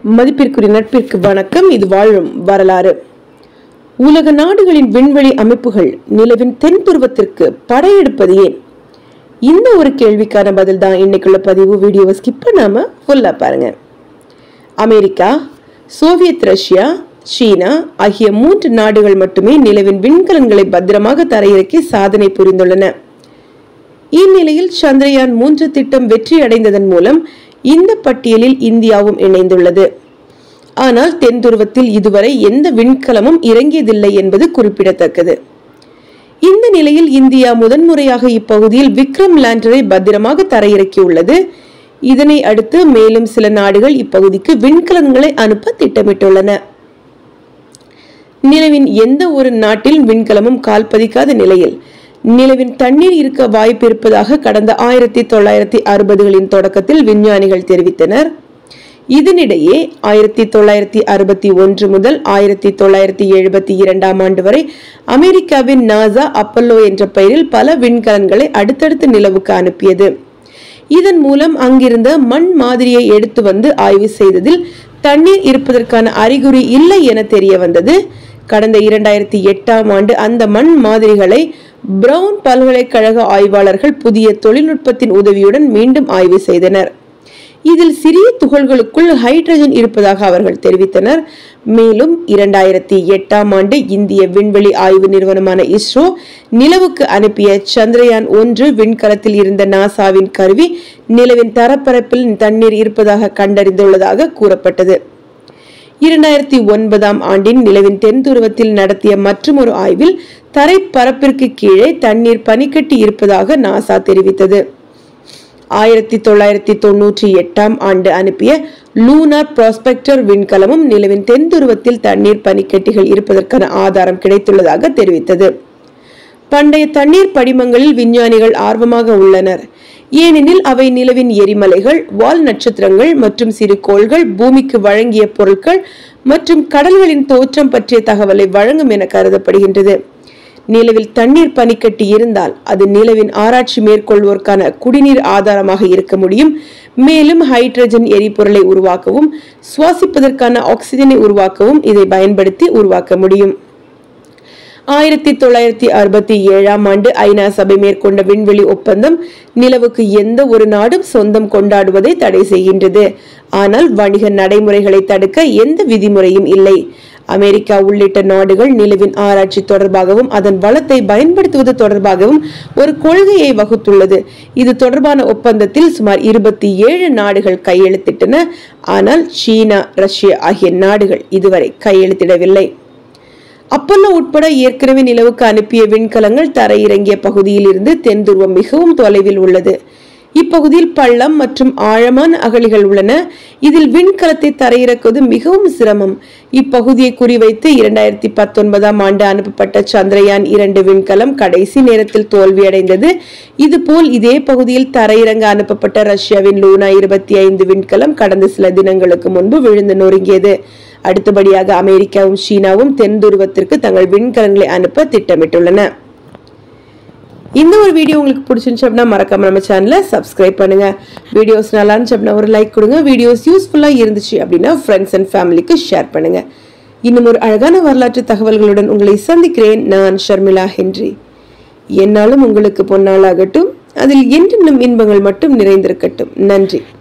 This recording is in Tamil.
மதிப்பிற்குரிய நட்பிற்கு வணக்கம் இது வாழும் வரலாறு உலக நாடுகளின் விண்வெளி அமைப்புகள் நிலவின் தென் துருவத்திற்கு படையெடுப்பது ஏன் இந்த ஒரு கேள்விக்கான பதில் தான் இன்னைக்குள்ள பதிவு வீடியோவை ஸ்கிப் பண்ணாம ஃபுல்லா பாருங்க அமெரிக்கா சோவியத் ரஷ்யா சீனா ஆகிய மூன்று நாடுகள் மட்டுமே நிலவின் விண்கலன்களை பத்திரமாக தரையிறக்கி சாதனை புரிந்துள்ளன இந்நிலையில் சந்திரயான் மூன்று திட்டம் வெற்றி அடைந்ததன் மூலம் இந்த பட்டியலில் இந்தியாவும் இணைந்துள்ளது ஆனால் தென் துருவத்தில் இதுவரை எந்த விண்கலமும் இறங்கியதில்லை என்பது குறிப்பிடத்தக்கது இந்த நிலையில் இந்தியா முதன்முறையாக இப்பகுதியில் விக்ரம் லேண்டரை பத்திரமாக தரையிறக்கியுள்ளது இதனை அடுத்து மேலும் சில நாடுகள் இப்பகுதிக்கு விண்கலன்களை அனுப்ப திட்டமிட்டுள்ளன நிலவின் எந்த ஒரு நாட்டில் விண்கலமும் கால் பதிக்காத நிலையில் நிலவின் தண்ணீர் இருக்க வாய்ப்பு இருப்பதாக கடந்த ஆயிரத்தி தொள்ளாயிரத்தி அறுபதுகளின் தொடக்கத்தில் விஞ்ஞானிகள் தெரிவித்தனர் இதனிடையே ஆயிரத்தி தொள்ளாயிரத்தி அறுபத்தி ஒன்று முதல் ஆயிரத்தி தொள்ளாயிரத்தி எழுபத்தி இரண்டாம் ஆண்டு வரை அமெரிக்காவின் நாசா அப்பல்லோ என்ற பெயரில் பல விண்கலன்களை அடுத்தடுத்து நிலவுக்கு அனுப்பியது இதன் மூலம் அங்கிருந்த மண் மாதிரியை எடுத்து வந்து ஆய்வு செய்ததில் தண்ணீர் இருப்பதற்கான அறிகுறி இல்லை என தெரிய வந்தது கடந்த இரண்டாயிரத்தி எட்டாம் ஆண்டு அந்த மண் மாதிரிகளை பிரவுன் பல்கலைக்கழக ஆய்வாளர்கள் புதிய தொழில்நுட்பத்தின் உதவியுடன் மீண்டும் ஆய்வு செய்தனர் இதில் சிறிய துகள்களுக்குள் ஹைட்ரஜன் இருப்பதாக அவர்கள் தெரிவித்தனர் மேலும் இரண்டாயிரத்தி எட்டாம் ஆண்டு இந்திய விண்வெளி ஆய்வு நிறுவனமான இஸ்ரோ நிலவுக்கு அனுப்பிய சந்திரயான் ஒன்று விண்கலத்தில் இருந்த நாசாவின் கருவி நிலவின் தரப்பரப்பில் தண்ணீர் இருப்பதாக கண்டறிந்துள்ளதாக கூறப்பட்டது இரண்டாயிரத்தி ஒன்பதாம் ஆண்டின் நிலவின் தென் துருவத்தில் நடத்திய மற்றொரு ஆய்வில் தரைப்பரப்பிற்கு கீழே தண்ணீர் பனிக்கட்டி இருப்பதாக நாசா தெரிவித்தது ஆயிரத்தி தொள்ளாயிரத்தி தொன்னூற்றி எட்டாம் ஆண்டு அனுப்பிய லூனார் ப்ராஸ்பெக்டர் விண்கலமும் நிலவின் தென் துருவத்தில் தண்ணீர் பனிக்கட்டிகள் இருப்பதற்கான ஆதாரம் கிடைத்துள்ளதாக தெரிவித்தது பண்டைய தண்ணீர் படிமங்களில் விஞ்ஞானிகள் ஆர்வமாக உள்ளனர் ஏனெனில் அவை நிலவின் எரிமலைகள் வால் நட்சத்திரங்கள் மற்றும் சிறு கோள்கள் பூமிக்கு வழங்கிய பொருட்கள் மற்றும் கடல்களின் தோற்றம் பற்றிய தகவலை வழங்கும் என கருதப்படுகின்றது நிலவில் தண்ணீர் பனிக்கட்டி இருந்தால் அது நிலவின் ஆராய்ச்சி மேற்கொள்வோருக்கான குடிநீர் ஆதாரமாக இருக்க முடியும் மேலும் ஹைட்ரஜன் எரிபொருளை உருவாக்கவும் சுவாசிப்பதற்கான ஆக்சிஜனை உருவாக்கவும் இதை பயன்படுத்தி உருவாக்க முடியும் ஆயிரத்தி தொள்ளாயிரத்தி அறுபத்தி ஏழாம் ஆண்டு ஐநா சபை மேற்கொண்ட விண்வெளி ஒப்பந்தம் நிலவுக்கு எந்த ஒரு நாடும் சொந்தம் கொண்டாடுவதை தடை செய்கின்றது ஆனால் வணிக நடைமுறைகளை தடுக்க எந்த விதிமுறையும் இல்லை அமெரிக்கா உள்ளிட்ட நாடுகள் நிலவின் ஆராய்ச்சி தொடர்பாகவும் அதன் வளத்தை பயன்படுத்துவது தொடர்பாகவும் ஒரு கொள்கையை வகுத்துள்ளது இது தொடர்பான ஒப்பந்தத்தில் சுமார் இருபத்தி ஏழு நாடுகள் கையெழுத்திட்டன ஆனால் சீனா ரஷ்யா ஆகிய நாடுகள் இதுவரை கையெழுத்திடவில்லை அப்பல்லோ உட்பட ஏற்கனவே நிலவுக்கு அனுப்பிய விண்கலங்கள் தரையிறங்கிய பகுதியில் இருந்து தென் துருவம் மிகவும் தொலைவில் உள்ளது இப்பகுதியில் பள்ளம் மற்றும் ஆழமான அகழிகள் உள்ளன இதில் விண்கலத்தை தரையிறக்குவது மிகவும் சிரமம் இப்பகுதியை குறிவைத்து இரண்டாயிரத்தி பத்தொன்பதாம் ஆண்டு அனுப்பப்பட்ட சந்திரயான் இரண்டு விண்கலம் கடைசி நேரத்தில் தோல்வியடைந்தது இதுபோல் இதே பகுதியில் தரையிறங்க அனுப்பப்பட்ட ரஷ்யாவின் லூனா இருபத்தி ஐந்து விண்கலம் கடந்த சில தினங்களுக்கு முன்பு விழுந்து நொறுங்கியது அடுத்தபடியாக அமெரிக்காவும் சீனாவும் தென் துருவத்திற்கு தங்கள் விண்கலன்களை அனுப்ப திட்டமிட்டுள்ளன இந்த ஒரு வீடியோ உங்களுக்கு பிடிச்சிருந்துச்சு அப்படின்னா மறக்காம நம்ம சேனலை சப்ஸ்கிரைப் பண்ணுங்க வீடியோஸ் நல்லா இருந்துச்சு அப்படின்னா ஒரு லைக் கொடுங்க வீடியோஸ் யூஸ்ஃபுல்லாக இருந்துச்சு அப்படின்னா ஃப்ரெண்ட்ஸ் அண்ட் ஃபேமிலிக்கு ஷேர் பண்ணுங்க இன்னும் ஒரு அழகான வரலாற்று தகவல்களுடன் உங்களை சந்திக்கிறேன் நான் ஷர்மிளா ஹென்றி என்னாலும் உங்களுக்கு பொன்னாளாகட்டும் அதில் என்றென்னும் இன்பங்கள் மட்டும் நிறைந்திருக்கட்டும் நன்றி